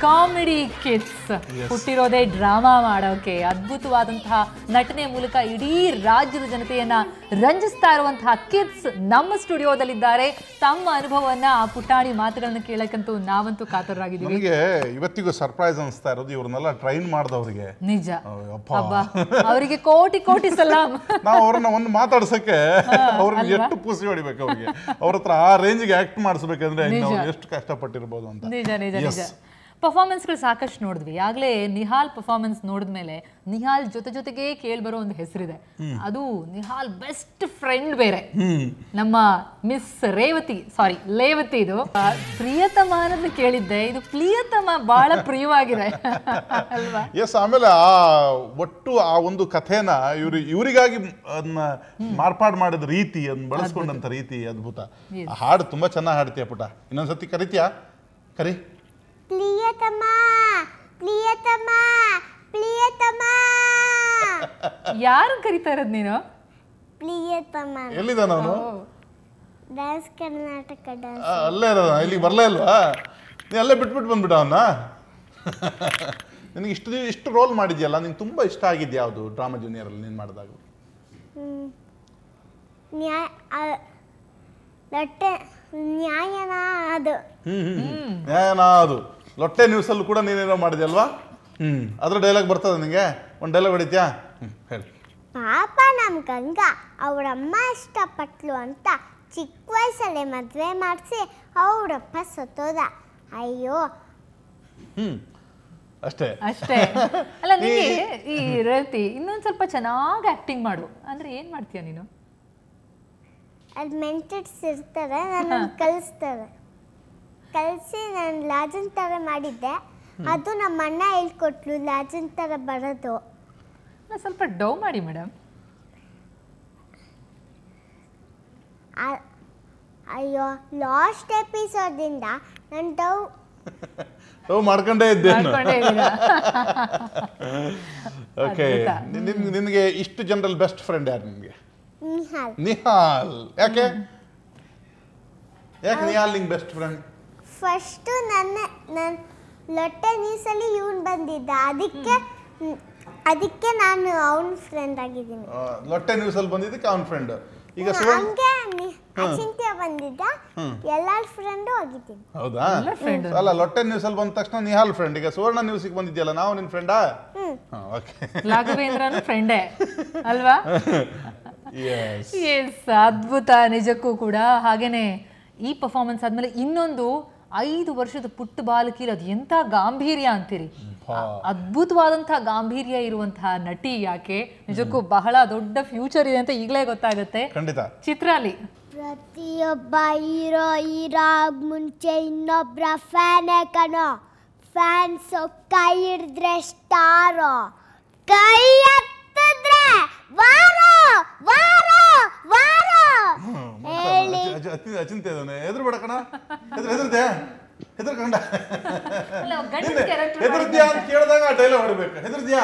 Comedy kids ಹುಟ್ಟಿರೋದೇ drama ಮಾಡೋಕೆ ಅದ್ಭುತವಾದಂತಹ ನಟನೆ ಮೂಲಕ ಇಡೀ ರಾಜ್ಯದ ಜನತೆಯನ್ನ ರಂಜಿಸ್ತಾ ಇರುವಂತಹ ಕಿಡ್ಸ್ ನಮ್ಮ ಸ್ಟುಡಿಯೋದಲ್ಲಿದ್ದಾರೆ ತಮ್ಮ ಅನುಭವವನ್ನ ಆ ಪುಟಾಣಿ ಮಾತುಗಳನ್ನ ಕೇಳಕ್ಕಂತೂ ನಾವಂತೂ ಕಾತರರಾಗಿದ್ದೀವಿ ನನಗೆ ಇವತ್ತಿಗೂ ಸರ್ಪ್ರೈಸ್ ಅನಿಸ್ತಾ ಇರೋದು ಇವ್ರನ್ನೆಲ್ಲ ಟ್ರೈನ್ ಮಾಡ್ದವ್ರಿಗೆ ನಿಜ ಅಪ್ಪ ಅಬ್ಬಾ ಅವರಿಗೆ ಕೋಟಿ ಕೋಟಿ ಸಲಾಂ ನಾವು ಅವ್ರನ್ನ ಒಂದು ಮಾತಾಡ್ಸಕ್ಕೆ ಅವ್ರಿಗೆ ಎಷ್ಟು ಪೂಸಿ ಹೊಡಿಬೇಕು ಅವ್ರಿಗೆ ಅವ್ರ ಹತ್ರ ಆ ರೇಂಜ್ಗೆ ಆಕ್ಟ್ ಮಾಡಿಸ್ಬೇಕಂದ್ರೆ ಇನ್ನು ಅವ್ರು ಎಷ್ಟು ಕಷ್ಟಪಟ್ಟಿರ್ಬೋದು ಅಂತ ನಿಜ ನಿಜ Yes. ನಿಜ ಪರ್ಫಾರ್ಮೆನ್ಸ್ಗಳು ಸಾಕಷ್ಟು ನೋಡಿದ್ವಿ ಆಗ್ಲೇ ನಿಹಾಲ್ ಪರ್ಫಾರ್ಮೆನ್ಸ್ ನೋಡಿದ್ಮೇಲೆ ನಿಹಾಲ್ ಜೊತೆ ಜೊತೆಗೆ ಕೇಳ್ಬರೋ ಒಂದು ಹೆಸರಿದೆ ಅದು ನಿಹಾಲ್ ಬೆಸ್ಟ್ ಫ್ರೆಂಡ್ ಬೇರೆ ನಮ್ಮ ಮಿಸ್ ರೇವತಿ ಸಾರಿ ಲೇವತಿ ಇದು ಆ, ಪ್ರಿಯತಮ ಅನ್ನೋದನ್ನ ಕೇಳಿದ್ದೆ ಇದು ಪ್ರಿಯತಮ ಬಹಳ ಪ್ರಿಯವಾಗಿದೆ ಅಲ್ವಾ ಎಸ್ ಆಮೇಲೆ ಆ ಒಟ್ಟು ಆ ಒಂದು ಕಥೆನ ಇವ್ರು ಇವರಿಗಾಗಿ ಅದನ್ನ ಮಾರ್ಪಾಡು ಮಾಡಿದ ರೀತಿ ಅದನ್ನ ಬಳಸ್ಕೊಂಡಂತ ರೀತಿ ಅದ್ಭುತ ಆ ಹಾಡು ತುಂಬಾ ಚೆನ್ನಾಗಿ ಹಾಡ್ತೀಯ ಪುಟ ಇನ್ನೊಂದ್ಸತಿ ಕರಿತೀಯಾ ಕರಿ ಪ್ರಿಯತಮ ಪ್ರಿಯತಮ ಪ್ರಿಯತಮ ಯಾರು ಕರಿತಾ ಇರೋದು ನೀನು ಪ್ರಿಯತಮ ಎಲ್ಲಿದ್ದಾನ ಅವನು ಡ್ಯಾನ್ಸ್ ಕರ್ನಾಟಕ ಡ್ಯಾನ್ಸ್ ಆ, ಅಲ್ಲೇ ಇರೋದ ಇಲ್ಲಿಗೆ ಬರಲೇ ಇಲ್ವಾ ನೀ ಅಲ್ಲೇ ಬಿಟ್ಬಿಟ್ಟು ಬಂದ್ಬಿಟ್ಟ ಅವನ್ನ ನಿನಗೆ ಇಷ್ಟು ದಿನ- ಇಷ್ಟು ರೋಲ್ ಮಾಡಿದ್ಯಲ್ಲ ನಿಂಗೆ ತುಂಬಾ ಇಷ್ಟ ಆಗಿದ್ಯಾ ಯಾವುದು ಡ್ರಾಮಾ ಜೂನಿಯರಲ್ಲಿ ನೀನು ಮಾಡಿದಾಗ ನ್ಯಾಯ ಆ- ಲಟ್ಟೆ ನ್ಯಾಯನ ಅದು ಹ್ಮ್ ಹ್ಮ್ ನ್ಯಾಯನ ಅದು ಲೊಟ್ಟೆ ನ್ಯೂಸಲ್ಲೂ ಕೂಡ ನೀನೇನೋ ಮಾಡಿದ್ಯಲ್ವಾ ಹ್ಮ್ ಅದ್ರ ಡೈಲಾಗ್ ಬರ್ತದೆ ನಿಂಗೆ ಒಂದು ಡೈಲಾಗ್ ಹೊಡಿತ್ಯಾ ಹ್ಮ್ ಹೇಳಿ ಪಾಪ ನಮ್ಮ ಗಂಗ ಅವರಮ್ಮ ಇಷ್ಟಪಟ್ಲು ಅಂತ ಚಿಕ್ಕ ವಯಸ್ಸಲ್ಲೇ ಮದುವೆ ಮಾಡಿಸಿ ಅವರಪ್ಪ ಸತ್ತೋದ ಅಯ್ಯೋ ಹ್ಮ್ ಅಷ್ಟೇ ಅಷ್ಟೇ ಅಲ್ಲ ನಿಂಗೆ ಈ ರೇವತಿ ಇನ್ನೊಂದ್ ಸ್ವಲ್ಪ ಚೆನ್ನಾಗಿ ಆಕ್ಟಿಂಗ್ ಮಾಡು ಅಂದ್ರೆ ಏನ್ ಮಾಡ್ತೀಯ ನೀನು ಅಲ್ಲಿ ಮೆಂಟೆಡ್ಸ್ ಇರ್ತಾರೆ ನನ್ನ ಕಲಿಸ್ತಾರೆ ಕಲಿಸಿ ನಾನು ಲಾಜನ್ ಥರ ಮಾಡಿದ್ದೆ ಅದು ನಮ್ಮ ಅಣ್ಣ ಹೇಳ್ಕೊಟ್ಲು ಲಾಜನ್ ಥರ ಬರೋದು ಅಲ್ಲ, ಸ್ವಲ್ಪ ಡೌ ಮಾಡಿ ಮೇಡಮ್ ಆ- ಅಯ್ಯೋ ಲಾಸ್ಟ್ ಎಪಿಸೋದಿಂದ ನನ್ನ ಡವ್ ಓ ಮಾಡ್ಕೊಂಡೇ ಇದ್ದೇನು ಮಾಡ್ಕೊಂಡೇ ಇದೀರಾ? ಓಕೆ ಅದ್ಭುತ. ನಿನಗೆ ಇಷ್ಟು ಜನರಲ್ ಬೆಸ್ಟ್ ಫ್ರೆಂಡ್ ಯಾರು ನಿಮಗೆ ನಿಹಾಲ್ ನಿಹಾಲ್ ಯಾಕೆ ಯಾಕೆ ನಿಹಾಲ್ ನಿಂಗೆ ಬೆಸ್ಟ್ ಫ್ರೆಂಡ್ ಫಸ್ಟು ನನ್ನ ನನ್ನ ಲೊಟ್ಟೆ ನ್ಯೂಸಲ್ಲಿ ಇವನು ಬಂದಿದ್ದ ಅದಕ್ಕೆ ಹ್ಮ್, ಅದಕ್ಕೆ ನಾನು ಅವನ ಫ್ರೆಂಡ್ ಆಗಿದ್ದೀನಿ ಲೊಟ್ಟೆ ನ್ಯೂಸಲ್ಲಿ ಬಂದಿದ್ದಕ್ಕೆ ಅವನ ಫ್ರೆಂಡ್ ಈಗ ಸುವರ್ಣ ಹಂಗೆ ನಿ- ಅಚಿಂತ್ಯ ಬಂದಿದ್ದ ಎಲ್ಲರ ಫ್ರೆಂಡು ಆಗಿದ್ದೀನಿ ಹೌದಾ ಎಲ್ಲ friend. ಅಲ್ಲ ಲೊಟ್ಟೆ ನ್ಯೂಸಲ್ಲಿ ಬಂದ ತಕ್ಷಣ ನಿಹಾಲ್ ಫ್ರೆಂಡ್ ಈಗ ಸುವರ್ಣ ನ್ಯೂಸಿಗೆ ಬಂದಿದ್ಯಲ್ಲ ನಾವು ನಿನ್ನ ಫ್ರೆಂಡಾ ಹ್ಮ್ ಓಕೆ ರಾಘವೇಂದ್ರನು ಫ್ರೆಂಡೇ ಅಲ್ವಾ ಎಸ್ ಎಸ್ ಅದ್ಭುತ ನಿಜಕ್ಕೂ ಕೂಡ ಹಾಗೇನೆ ಈ ಪರ್ಫಾರ್ಮೆನ್ಸ್ ಆದ್ಮೇಲೆ ಇನ್ನೊಂದು ಐದು ವರ್ಷದ ಪುಟ್ಟ ಬಾಲಕಿರ ಅದು ಎಂತ ಗಾಂಭೀರ್ಯ ಅಂತೀರಿ ಅದ್ಭುತವಾದಂತಹ ಗಾಂಭೀರ್ಯ ಇರುವಂತಹ ನಟಿ ಯಾಕೆ ನಿಜಕ್ಕೂ ಬಹಳ ದೊಡ್ಡ ಫ್ಯೂಚರ್ ಇದೆ ಅಂತ ಈಗಲೇ ಗೊತ್ತಾಗುತ್ತೆ ಖಂಡಿತ ಚಿತ್ರಾಲಿ ಪ್ರತಿಯೊಬ್ಬ ಹೀರೋ ಹೀರೋ ಮುಂಚೆ ಇನ್ನೊಬ್ಬರ ಫ್ಯಾನೇ ಕಣೋ ಫ್ಯಾನ್ಸು ಕೈ ಹಿಡಿದ್ರೆ ಸ್ಟಾರು ಕೈ ಎತ್ತಿದ್ರೆ ವಾರೋ ವಾರೋ ವಾರೋ ಹೇಳಿ ಅಚಿಂತೆ ಇದ್ದಾನೆ ಎದುರು ಬೇಡ ಕಣ ಎದುರು ಹೆದರ್ದೆ ಹೆದರ್ಕಂಡ ಹೆದರ್ದ್ಯಾ ಅಂತ ಕೇಳಿದಾಗ ಆ ಡೈಲಾಗ್ ಹೊಡ್ಬೇಕು ಹೆದರ್ದ್ಯಾ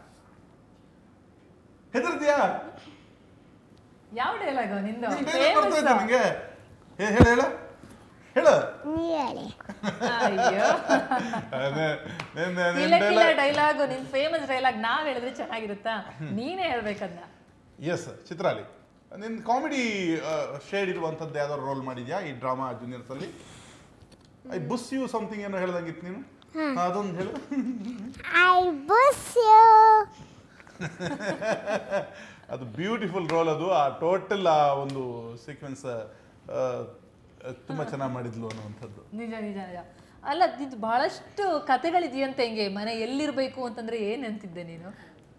ಹೆದರ್ದ್ಯಾ ಯಾವ ಡೈಲಾಗ್ ನಿಂದು ನಿಂಗ್ dialogue ಬರ್ತಾ ಇದ್ದೆ ನಿಂಗೆ ಹೇ- ಹೇಳು ಹೇಳು ಹೇಳು ನೀ ಹೇಳಿ ಅಯ್ಯೋ ಅದೇ ನಿನ್- ನಿನ್ ಕಿಲ ಕಿಲ dialogue- ಡೈಲಾಗ್ ನಿನ್ ಫೇಮಸ್ ಡೈಲಾಗ್ ನಾವ್ ಹೇಳಿದ್ರೆ ಚೆನ್ನಾಗಿರುತ್ತಾ ನೀನೇ ಹೇಳ್ಬೇಕನ್ನ ಎಸ್ ಚಿತ್ರಾಲಿ ನಿನ್ ಕಾಮಿಡಿ ಶೇಡ್ ಇರುವಂಥದ್ದು ಯಾವ್ದಾದ್ರು ರೋಲ್ ಮಾಡಿದ್ಯಾ ಈ ಡ್ರಾಮಾ ಜೂನಿಯರ್ಸ್ ಅಲ್ಲಿ ಐ ಬುಸ್ ಯು ಸಮಥಿಂಗ್ ಏನೋ ಹೇಳ್ದಂಗಿತ್ತು ನೀನು ಹಾ, ಅದೊಂದು ಹೇಳು ಐ ಬಸ್ ಯು ಅದು ಬ್ಯೂಟಿಫುಲ್ ರೋಲ್ ಅದು ಆ ಟೋಟಲ್ ಆ ಒಂದು ಸೀಕ್ವೆನ್ಸ್ ತುಂಬಾ ಚೆನ್ನಾಗಿ ಮಾಡಿದ್ಲು ಅನ್ನುವಂಥದ್ದು ನಿಜ ನಿಜ ನಿಜ ಅಲ್ಲ ಇದು ಬಹಳಷ್ಟು ಕತೆಗಳಿದೆಯಂತೆ ಹಿಂಗೆ ಮನೆ ಎಲ್ಲಿರ್ಬೇಕು ಅಂತಂದ್ರೆ ಏನ್ ಅಂತಿದ್ದೆ ನೀನು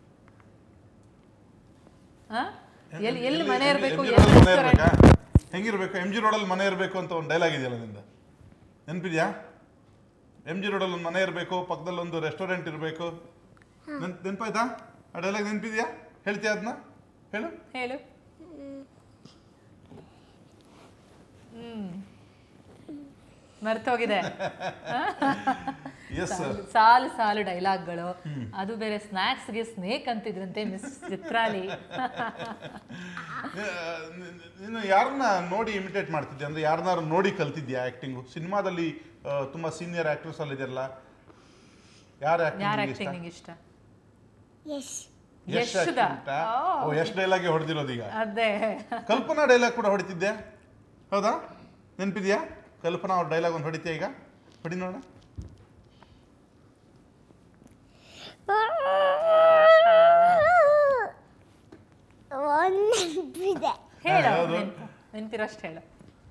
ಆ? ಎಲ್ಲಿ ಎಲ್ಲಿ ಮನೆ ಇರ್ಬೇಕು ಎಂ ಜಿ ಎಲ್ಲಿ ರೋಡಲ್ಲಿ ಮನೆ restaurant? ಇರ್ಬೇಕಾ ಹೆಂಗಿರ್ಬೇಕು ಎಂ ಜಿ ರೋಡಲ್ಲಿ ಮನೆ ಇರಬೇಕು ಅಂತ ಒಂದು ಡೈಲಾಗ್ ಇದೆಯಲ್ಲ ನಿಂದ ನೆನಪಿದ್ಯಾ ಎಂ ಜಿ ರೋಡಲ್ಲಿ ಒಂದು ಮನೆ ಇರಬೇಕು ಪಕ್ಕದಲ್ಲಿ ಒಂದು ರೆಸ್ಟೋರೆಂಟ್ ಇರಬೇಕು ನೆನಪಾಯ್ತಾ ಆ ಡೈಲಾಗ್ ನೆನಪಿದ್ಯಾ ಹೇಳ್ತೀಯಾ ಅದನ್ನ ಹೇಳು ಹೇಳು ಹ್ಮ್ ಮರ್ತೋಗಿದೆ ಎಸ್ ಸಾಲು ಸಾಲು ಡೈಲಾಗ್ಗಳು ಅದು ಬೇರೆ ಸ್ನ್ಯಾಕ್ಸ್ಗೆ ಸ್ನೇಕ್ ಅಂತಿದ್ರಂತೆ ಮಿಸ್ ಚಿತ್ರಾಲಿ ನೀನು ಯಾರನ್ನ ನೋಡಿ ಇಮಿಟೇಟ್ ಮಾಡ್ತಿದ್ದೆ ಅಂದ್ರೆ ಯಾರನ್ನಾರು ನೋಡಿ ಕಲ್ತಿದ್ಯಾ ಆಕ್ಟಿಂಗು ಸಿನಿಮಾದಲ್ಲಿ ತುಂಬಾ ಸೀನಿಯರ್ ಆಕ್ಟರ್ಸ್ ಅಲ್ಲಿ ಇದೆಯಲ್ಲ ಯಾರ ಯಾರ ಆಕ್ಟಿಂಗ್ ಆಕ್ಟಿಂಗ್ ನಿಂಗೆ ಇಷ್ಟ ಯಶ್ ಯಶ್ ಯಶ್ದ? acting ಆ? ಓ ಯಶ್ ಡೈಲಾಗ್ ಹೊಡೆದಿರೋದು ಈಗ ಅದೇ ಕಲ್ಪನಾ ಡೈಲಾಗ್ ಕೂಡ ಹೊಡಿತಿದ್ದೆ ಹೌದಾ ನೆನಪಿದ್ಯಾ ಕಲ್ಪನಾ ಅವ್ರ ಡೈಲಾಗ್ ಒಂದು ಹೊಡಿತೀಯ ಈಗ ಹೊಡಿ ನೋಡ ಒಂದು ನೆನಪಿದೆ ಹೇಳ ಹೌದು. ನೆನ್ಪಿರೋಷ್ಟು ಹೇಳು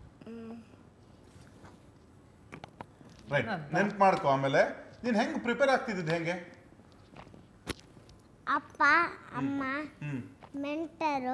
ರೈಟ್ ನೆನ್ಪು ಮಾಡ್ಕೊ ಆಮೇಲೆ ನೀನ್ ಹೆಂಗ್ ಪ್ರಿಪೇರ್ ಆಗ್ತಿದ್ದಿದ್ದು ಹೆಂಗೆ ಅಪ್ಪ ಅಮ್ಮ ಹ್ಮ್ ಮೆಂಟರು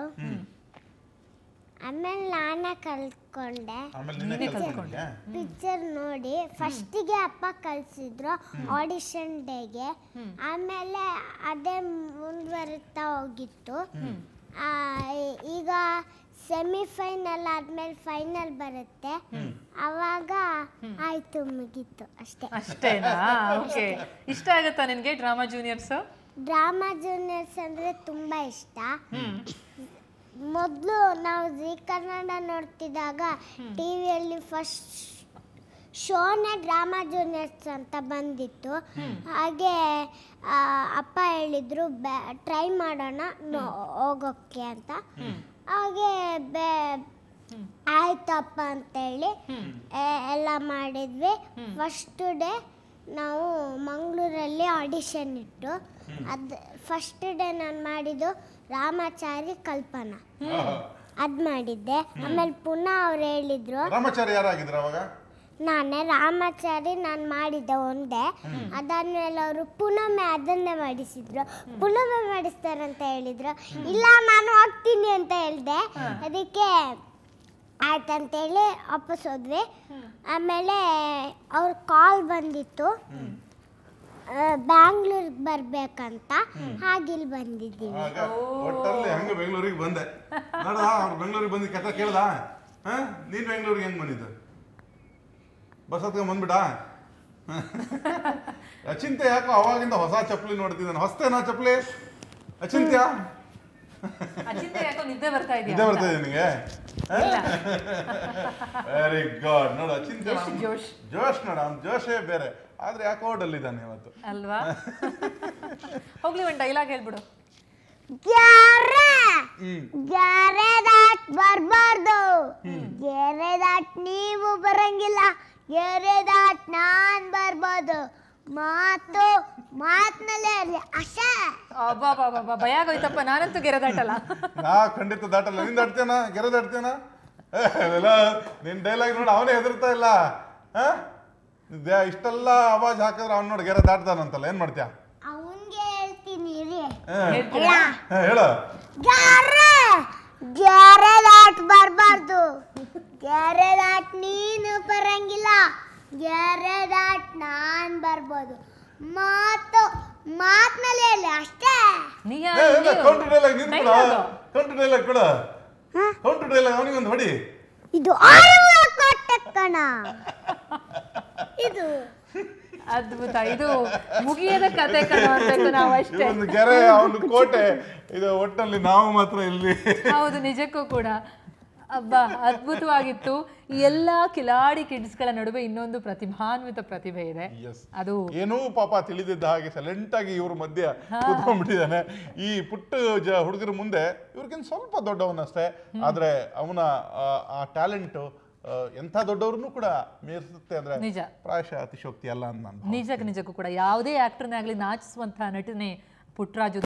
ಆಮೇಲೆ ನಾನೇ ಕಲ್ತ್ಕೊಂಡೆ ಆಮೇಲೆ ನಿನ್ನೆ ನೀನೇ ಕಲ್ತ್ಕೊಂಡ್ಯಾ ಪಿಕ್ಚರ್ ನೋಡಿ ಫಸ್ಟಿಗೆ ಅಪ್ಪ ಕಲಿಸಿದ್ರು ಆಡಿಷನ್ ಡೇಗೆ ಆಮೇಲೆ ಅದೇ ಮುಂದುವರಿತಾ ಹೋಗಿತ್ತು ಆ, ಈ- ಈಗ ಸೆಮಿಫೈನಲ್ ಆದ್ಮೇಲೆ ಫೈನಲ್ ಬರುತ್ತೆ ಅವಾಗ ಆಯ್ತು ಮುಗೀತು ಅಷ್ಟೇ ಅಷ್ಟೇನಾ ಓಕೆ ಇಷ್ಟ ಆಗುತ್ತಾ ನಿನ್ಗೆ ಡ್ರಾಮಾ ಜೂನಿಯರ್ಸ್ ಡ್ರಾಮಾ ಜೂನಿಯರ್ಸ್ ಅಂದ್ರೆ ತುಂಬಾ ಇಷ್ಟ ಮೊದಲು ನಾವು ಜಿ ಕನ್ನಡ ನೋಡ್ತಿದ್ದಾಗ ಟಿವಿಯಲ್ಲಿ ಫಸ್ಟ್ ಶೋನೇ ಡ್ರಾಮಾ ಜೂನಿಯರ್ಸ್ ಅಂತ ಬಂದಿತ್ತು ಹಾಗೆ ಆ, ಅಪ್ಪ ಹೇಳಿದ್ರು ಟ್ರೈ ಮಾಡೋಣ ನೋ- ಹೋಗೋಕ್ಕೆ ಅಂತ ಹಾಗೆ ಬೆ ಆಯ್ತಪ್ಪ ಅಂತೇಳಿ ಎ- ಎಲ್ಲ ಮಾಡಿದ್ವಿ ಫಸ್ಟ್ ಡೇ ನಾವು ಮಂಗಳೂರಲ್ಲಿ ಆಡಿಷನ್ ಇಟ್ಟು ಅದು ಫಸ್ಟ್ ಡೇ ನಾನು ಮಾಡಿದ್ದು ರಾಮಾಚಾರಿ ಕಲ್ಪನಾ ಅದು ಮಾಡಿದ್ದೆ ಆಮೇಲೆ ಪುನಃ ಅವ್ರು ಹೇಳಿದ್ರು ರಾಮಾಚಾರಿ ಯಾರಾಗಿದ್ರು ಅವಾಗ ನಾನೇ ರಾಮಾಚಾರಿ ನಾನು ಮಾಡಿದ್ದೆ ಒಂದೇ ಅದಾದ್ಮೇಲೆ ಅವರು ಪುನೊಮ್ಮೆ ಅದನ್ನೇ ಮಾಡಿಸಿದ್ರು ಪುನೊಮ್ಮೆ ಮಾಡಿಸ್ತಾರಂತ ಹೇಳಿದ್ರು ಇಲ್ಲ ನಾನು ಹೋಗ್ತೀನಿ ಅಂತ ಹೇಳಿದೆ ಅದಕ್ಕೆ ಆಯ್ತಂತೇಳಿ ವಾಪಸ್ ಹೋದ್ವಿ ಆಮೇಲೆ ಅವ್ರ ಕಾಲ್ ಬಂದಿತ್ತು ಬ್ಯಾಂಗ್ಳೂರ್ಗೆ ಬರ್ಬೇಕಂತ ಹಾಗಿಲ್ಲಿ ಬಂದಿದ್ದೀವಿ ಆಗ ಒಟ್ಟಲ್ಲಿ ಹಂಗ ಬೆಂಗಳೂರಿಗೆ ಬಂದೆ ನೋಡ ಅವ್ರು ಬೆಂಗಳೂರಿಗೆ ಬಂದು ಕಥ ಕೇಳ್ದ ಹಾ ನೀನ್ ಬೆಂಗಳೂರಿಗೆ ಹೆಂಗ್ ಬಂದಿದ್ದು ಬಸ್ ಹತ್ಕೊಂಡ್ ಬಂದ್ಬಿಡ ಅಚಿಂತ್ಯ ಯಾಕೋ ಅವಾಗಿಂದ ಹೊಸ ಚಪ್ಪಲಿ ನೋಡ್ತಿದ್ದಾನೆ ಹೊಸ್ತೇನಾ ಚಪ್ಪಲಿ ಅಚಿಂತ್ಯ ಅಚಿಂತೆ ಯಾಕೋ ನಿದ್ದೆ ಬರ್ತಾ ಇದೆಯಾ ಇದೇ ಬರ್ತಾ ಇದೆ ನಿನಗೆ ಇಲ್ಲ. ವೆರಿ ಗುಡ್ ನೋಡು ಅಚಿಂತ್ಯ ಎಷ್ಟು ಜೋಶ್. ಜೋಶ್ ನೋಡ ಅವ್ನ ಜೋಶೇ ಬೇರೆ ಆದ್ರೆ ಯಾಕೋ ಡಲ್ಲಿದ್ದಾನೆ ಇವತ್ತು ಅಲ್ವಾ ಹೋಗ್ಲಿ ಒಂದು ಡೈಲಾಗ್ ಹೇಳ್ಬಿಡು ಗ್ಯಾರೆ ಹ್ಮ್ ಗೆರೆ ದಾಟ್ ಬರ್ಬಾರ್ದು ಗೆರೆ ದಾಟ್ ನೀವು ಬರಂಗಿಲ್ಲ ಗೆರೆ ದಾಟ್ ನಾನ್ ಬರ್ಬೋದು ಮಾತು ಮಾತ್ನಲ್ಲೇ ಇರ್ಲಿ ಅಷ್ಟೇ ಅಬ್ಬಾ ಬಾಬಾ ಭಯ ಆಗೋಯ್ತಪ್ಪ ನಾನಂತೂ ಗೆರೆ ದಾಟಲ್ಲ ನಾ ಖಂಡಿತ ದಾಟಲ್ಲ ನಿನ್ ದಾಟ್ತೇನ ಗೆರೆ ದಾಟ್ತೇನ ಎಲ್ಲ ನಿನ್ ಡೈಲಾಗ್ ನೋಡಿ ಅವನೇ ಹೆದರ್ತಾ ಇಲ್ಲ ಆ? ದ್ಯಾ- ಇಷ್ಟೆಲ್ಲ ಆವಾಜ್ ಹಾಕಿದ್ರೆ ಅವ್ನು ನೋಡಿ ಗೆರೆ ದಾಟ್ತಾನಂತಲ್ಲ ಏನ್ ಮಾಡ್ತೀಯ ಅವನ್ಗೆ ಹೇಳ್ತೀನಿ ರೀ ಹಾ. ಹೇಳ್ತೀರಾ ಹಾ, ಹೇಳು ಗೆರೆ ಗೆರೆ ದಾಟ್ ಬರ್ಬಾರ್ದು ಗೆರೆ ದಾಟ್ ನೀನು ಬರಂಗಿಲ್ಲ ಗೆರೆ ದಾಟ್ ನಾನ್ ಬರ್ಬೋದು ಮಾತು ಮಾತ್ನಲ್ಲೇ ಇರ್ಲಿ ಅಷ್ಟೇ ನೀಯಾ ಕೌಂಟರ್ ಡೈಲಾಗ್ ನಿನ್ ಕೂಡ Dialogue. ಕೌಂಟರ್ ಡೈಲಾಗ್ ಕೂಡ ಕೌಂಟರ್ ಡೈಲಾಗ್ ಅವನಿಗೊಂದು ಹೊಡಿ ಇದು ಆಳುವ ಕೊಟ್ಟ ಕಣ ಇದು ಅದ್ಭುತ ಇದು ಮುಗಿಯದ ಕತೆ ಕಣ ಅನ್ಬೇಕು ನಾವು ಅಷ್ಟೇ ಒಂದು ಗೆರೆ ಅವನು ಕೋಟೆ ಇದು ಒಟ್ಟಲ್ಲಿ ನಾವು ಮಾತ್ರ ಇಲ್ಲಿ ಹೌದು ನಿಜಕ್ಕೂ ಕೂಡ ಅಬ್ಬಾ ಅದ್ಭುತವಾಗಿತ್ತು ಈ ಎಲ್ಲ ಕಿಲಾಡಿ ಕಿಡ್ಸ್ಗಳ ನಡುವೆ ಇನ್ನೊಂದು ಪ್ರತಿಭಾನ್ವಿತ ಪ್ರತಿಭೆ ಇದೆ Yes. ಅದು ಏನೂ ಪಾಪ ತಿಳಿದಿದ್ದ ಹಾಗೆ ಸೈಲೆಂಟ್ ಆಗಿ ಇವ್ರ ಮಧ್ಯೆ ಕೂತ್ಕೊಂಡ್ಬಿಟ್ಟಿದ್ದಾನೆ ಈ ಪುಟ್ಟ ಜ ಹುಡುಗರ ಮುಂದೆ ಇವ್ರಿಗಿಂತ ಸ್ವಲ್ಪ ದೊಡ್ಡವನಷ್ಟೇ ಆದ್ರೆ ಅವನ ಆ- ಆ ಟ್ಯಾಲೆಂಟ್ ಎಂಥ ದೊಡ್ಡವ್ರನ್ನೂ ಕೂಡ ಮೀರಿಸುತ್ತೆ ಅಂದ್ರೆ ನಿಜ ಪ್ರಾಯಶಃ ಅತಿಶೋಕ್ತಿ ಅಲ್ಲ ಅಂತ ನಾನು ನಿಜಕ್ಕೆ ನಿಜಕ್ಕೂ ಕೂಡ ಯಾವುದೇ ಆಕ್ಟರ್ನೇ ಆಗಲಿ ನಾಚಿಸುವಂತಹ ನಟನೆ ಪುಟ್ಟರಾಜು